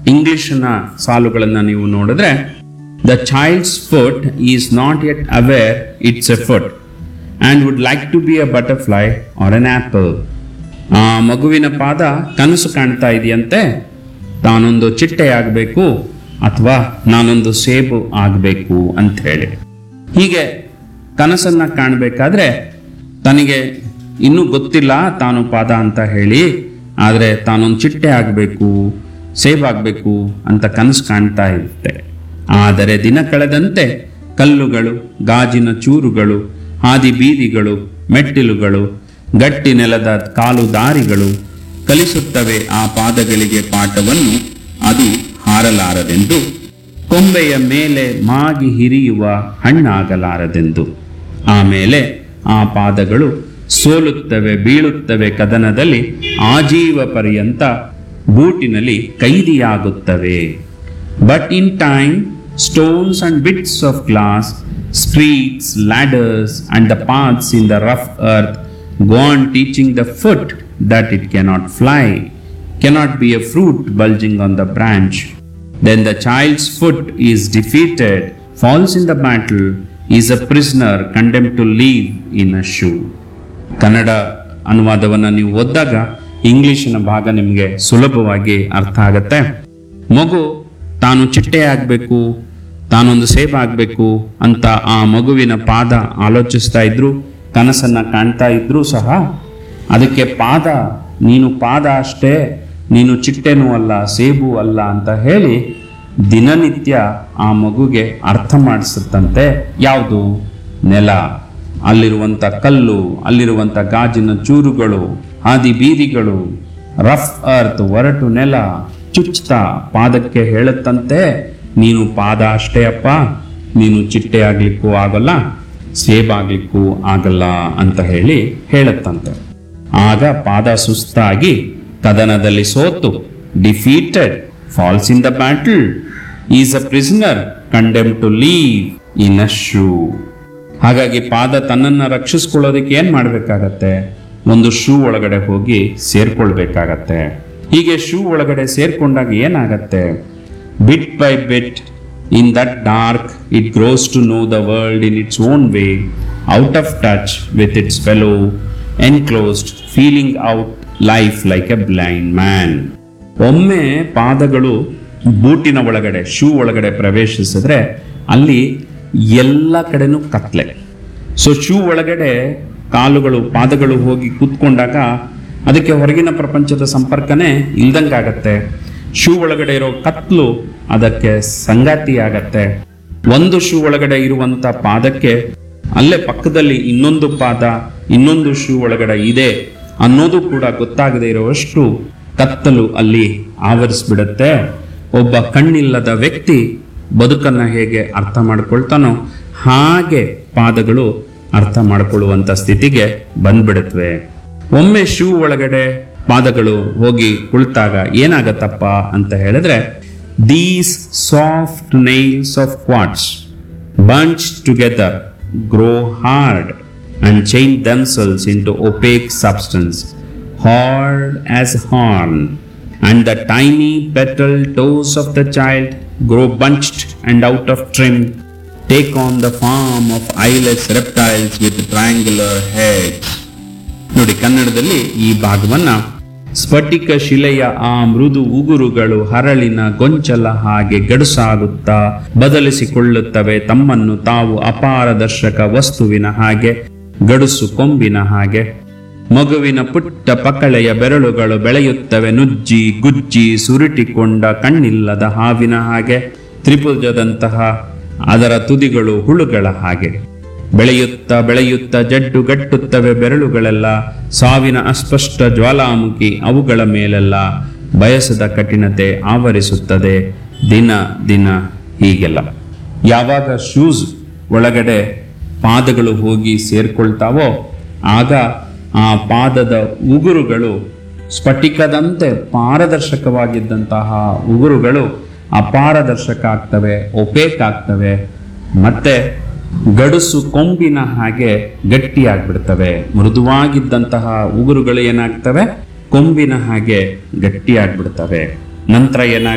ಇಂಗ್ಲಿಷ್ನ ಸಾಲುಗಳನ್ನು ನೀವು ನೋಡಿದ್ರೆ the child's foot is not yet aware it's a foot and would like to be a butterfly or an apple ಆ ಮಗುವಿನ ಪಾದ ಕನಸು ಕಾಣ್ತಾ ಇದೆಯಂತೆ ತಾನೊಂದು ಚಿಟ್ಟೆ ಆಗಬೇಕು ಅಥವಾ ನಾನೊಂದು ಸೇಬು ಆಗಬೇಕು ಅಂತ ಹೇಳಿ ಹೀಗೆ ಕನಸನ್ನ ಕಾಣಬೇಕಾದ್ರೆ ತನಗೆ ಇನ್ನೂ ಗೊತ್ತಿಲ್ಲ ತಾನು ಪಾದ ಅಂತ ಹೇಳಿ ಆದರೆ ತಾನೊಂದು ಚಿಟ್ಟೆ ಆಗಬೇಕು ಸೇಬಾಗಬೇಕು ಅಂತ ಕನಸು ಕಾಣ್ತಾ ಇರುತ್ತೆ ಆದರೆ ದಿನ ಕಳೆದಂತೆ ಕಲ್ಲುಗಳು ಗಾಜಿನ ಚೂರುಗಳು ಹಾದಿ ಬೀದಿಗಳು ಮೆಟ್ಟಿಲುಗಳು ಗಟ್ಟಿ ನೆಲದ ಕಾಲು ದಾರಿಗಳು ಕಲಿಸುತ್ತವೆ ಆ ಪಾದಗಳಿಗೆ ಪಾಠವನ್ನು ಅದು ಹಾರಲಾರದೆಂದು ಕೊಂಬೆಯ ಮೇಲೆ ಮಾಗಿ ಹಿರಿಯುವ ಹಣ್ಣಾಗಲಾರದೆಂದು ಆಮೇಲೆ ಆ ಪಾದಗಳು ಸೋಲುತ್ತವೆ ಬೀಳುತ್ತವೆ ಕದನದಲ್ಲಿ ಆಜೀವ ಪರ್ಯಂತ ಬೂಟಿನಲ್ಲಿ ಕೈದಿಯಾಗುತ್ತವೆ but in time stones and bits of glass streets ladders and the paths in the rough earth go on teaching the foot that it cannot fly, cannot be a fruit bulging on the branch. Then the child's foot is defeated, falls in the battle, is a prisoner condemned to live in a shoe. Kannada ಅನುವಾದವನ್ನು ನೀವು ಓದಿದಾಗ ಇಂಗ್ಲಿಶಿನ ಭಾಗ ನಿಮಗೆ ಸುಲಭವಾಗಿ ಅರ್ಥ ಆಗತ್ತೆ ಮಗು ತಾನು ಚಿಟ್ಟೆ ಆಗಬೇಕು ತಾನೊಂದು ಸೇಬ್ ಆಗಬೇಕು ಅಂತ ಆ ಮಗುವಿನ ಪಾದ ಆಲೋಚಿಸ್ತಾ ಇದ್ರು ಕನಸನ್ನ ಕಾಣ್ತಾ ಇದ್ರೂ ಸಹ ಅದಕ್ಕೆ ಪಾದ ನೀನು ಪಾದ ಅಷ್ಟೇ ನೀನು ಚಿಟ್ಟೆನೂ ಅಲ್ಲ ಸೇಬು ಅಲ್ಲ ಅಂತ ಹೇಳಿ ದಿನನಿತ್ಯ ಆ ಮಗುಗೆ ಅರ್ಥ ಮಾಡಿಸುತ್ತಂತೆ ಯಾವುದು ನೆಲ ಅಲ್ಲಿರುವಂಥ ಕಲ್ಲು ಅಲ್ಲಿರುವಂಥ ಗಾಜಿನ ಚೂರುಗಳು ಹಾದಿ ಬೀದಿಗಳು ರಫ್ ಅರ್ತ್ ಒರಟು ನೆಲ ಚುಚ್ತಾ ಪಾದಕ್ಕೆ ಹೇಳುತ್ತಂತೆ ನೀನು ಪಾದ ಅಷ್ಟೇ ಅಪ್ಪ ನೀನು ಚಿಟ್ಟೆ ಆಗ್ಲಿಕ್ಕೂ ಆಗಲ್ಲ ಸೇಬಾಗ್ಲಿಕ್ಕೂ ಆಗಲ್ಲ ಅಂತ ಹೇಳಿ ಹೇಳುತ್ತಂತೆ ಆಗ ಪಾದ ಸುಸ್ತಾಗಿ ಕದನದಲ್ಲಿ ಸೋತು defeated falls in the battle is a prisoner condemn to live in a shoe ಹಾಗಾಗಿ ಪಾದ ತನ್ನನ್ನು ರಕ್ಷಿಸ್ಕೊಳ್ಳೋದಕ್ಕೆ ಏನ್ ಮಾಡ್ಬೇಕಾಗತ್ತೆ ಒಂದು ಶೂ ಒಳಗಡೆ ಹೋಗಿ ಸೇರ್ಕೊಳ್ಬೇಕಾಗತ್ತೆ ಹೀಗೆ ಶೂ ಒಳಗಡೆ ಸೇರ್ಕೊಂಡಾಗ ಏನಾಗತ್ತೆ bit by bit in that dark it grows to know the world in its own way out of touch with its fellow enclosed feeling out life like a blind man ಒಮ್ಮೆ ಪಾದಗಳು ಬೂಟಿನ ಒಳಗಡೆ shoe ಒಳಗಡೆ ಪ್ರವೇಶಿಸಿದ್ರೆ ಅಲ್ಲಿ ಎಲ್ಲ ಕಡೆನೂ ಕತ್ಲೆ so shoe ಒಳಗಡೆ ಕಾಲುಗಳು ಪಾದಗಳು ಹೋಗಿ ಕೂತ್ಕೊಂಡಾಗ ಅದಕ್ಕೆ ಹೊರಗಿನ ಪ್ರಪಂಚದ ಸಂಪರ್ಕನೇ ಇಲ್ದಂಗಾಗತ್ತೆ ಶೂ ಒಳಗಡೆ ಇರೋ ಕತ್ಲು ಅದಕ್ಕೆ ಸಂಗಾತಿ ಆಗತ್ತೆ ಒಂದು ಶೂ ಒಳಗಡೆ ಇರುವಂತ ಪಾದಕ್ಕೆ ಅಲ್ಲೇ ಪಕ್ಕದಲ್ಲಿ ಇನ್ನೊಂದು ಪಾದ ಇನ್ನೊಂದು ಶೂ ಒಳಗಡೆ ಇದೆ ಅನ್ನೋದು ಕೂಡ ಗೊತ್ತಾಗದೇ ಇರುವಷ್ಟು ಕತ್ತಲು ಅಲ್ಲಿ ಆವರಿಸ್ಬಿಡುತ್ತೆ ಒಬ್ಬ ಕಣ್ಣಿಲ್ಲದ ವ್ಯಕ್ತಿ ಬದುಕನ್ನ ಹೇಗೆ ಅರ್ಥ ಮಾಡ್ಕೊಳ್ತಾನೋ ಹಾಗೆ ಪಾದಗಳು ಅರ್ಥ ಮಾಡ್ಕೊಳ್ಳುವಂತ ಸ್ಥಿತಿಗೆ ಬಂದ್ಬಿಡುತ್ತವೆ ಒಮ್ಮೆ ಶೂ ಒಳಗಡೆ ಪಾದಗಳು ಹೋಗಿ ಕುಳಿತಾಗ ಏನಾಗತ್ತಪ್ಪ ಅಂತ ಹೇಳಿದ್ರೆ these soft nails of quartz bunch together, grow hard, and change themselves into opaque substance, hard as horn, and the tiny petal toes of the child grow bunched and out of trim, take on the form of eyeless reptiles with triangular heads. ನೋಡಿ ಕನ್ನಡದಲ್ಲಿ ಈ ಭಾಗವನ್ನ ಸ್ಫಟಿಕ ಶಿಲೆಯ ಆ ಮೃದು ಉಗುರುಗಳು ಹರಳಿನ ಗೊಂಚಲ ಹಾಗೆ ಗಡುಸಾಗುತ್ತಾ ಬದಲಿಸಿಕೊಳ್ಳುತ್ತವೆ ತಮ್ಮನ್ನು ತಾವು ಅಪಾರದರ್ಶಕ ವಸ್ತುವಿನ ಹಾಗೆ ಗಡುಸು ಕೊಂಬಿನ ಹಾಗೆ ಮಗುವಿನ ಪುಟ್ಟ ಪಕಳೆಯ ಬೆರಳುಗಳು ಬೆಳೆಯುತ್ತವೆ ನುಜ್ಜಿ ಗುಜ್ಜಿ ಸುರುಟಿಕೊಂಡ ಕಣ್ಣಿಲ್ಲದ ಹಾವಿನ ಹಾಗೆ ತ್ರಿಭುಜದಂತಹ ಅದರ ತುದಿಗಳು ಹುಳುಗಳ ಹಾಗೆ ಬೆಳೆಯುತ್ತಾ ಬೆಳೆಯುತ್ತಾ ಜಡ್ಡು ಗಟ್ಟುತ್ತವೆ ಬೆರಳುಗಳೆಲ್ಲ ಸಾವಿನ ಅಸ್ಪಷ್ಟ ಜ್ವಾಲಾಮುಖಿ ಅವುಗಳ ಮೇಲೆಲ್ಲ ಬಯಸದ ಕಠಿಣತೆ ಆವರಿಸುತ್ತದೆ ದಿನ ದಿನ ಹೀಗೆಲ್ಲ ಯಾವಾಗ ಶೂಸ್ ಒಳಗಡೆ ಪಾದಗಳು ಹೋಗಿ ಸೇರ್ಕೊಳ್ತಾವೋ ಆಗ ಆ ಪಾದದ ಉಗುರುಗಳು ಸ್ಫಟಿಕದಂತೆ ಪಾರದರ್ಶಕವಾಗಿದ್ದಂತಹ ಉಗುರುಗಳು ಅಪಾರದರ್ಶಕ ಆಗ್ತವೆ ಒಪೇಕ್ ಆಗ್ತವೆ ಮತ್ತೆ ಗಡುಸು ಕೊಂಬಿನ ಹಾಗೆ ಗಟ್ಟಿಯಾಗ್ಬಿಡ್ತವೆ ಮೃದುವಾಗಿದ್ದಂತಹ ಉಗುರುಗಳು ಏನಾಗ್ತವೆ ಕೊಂಬಿನ ಹಾಗೆ ಗಟ್ಟಿಯಾಗ್ಬಿಡ್ತವೆ ನಂತರ ಏನಾಗ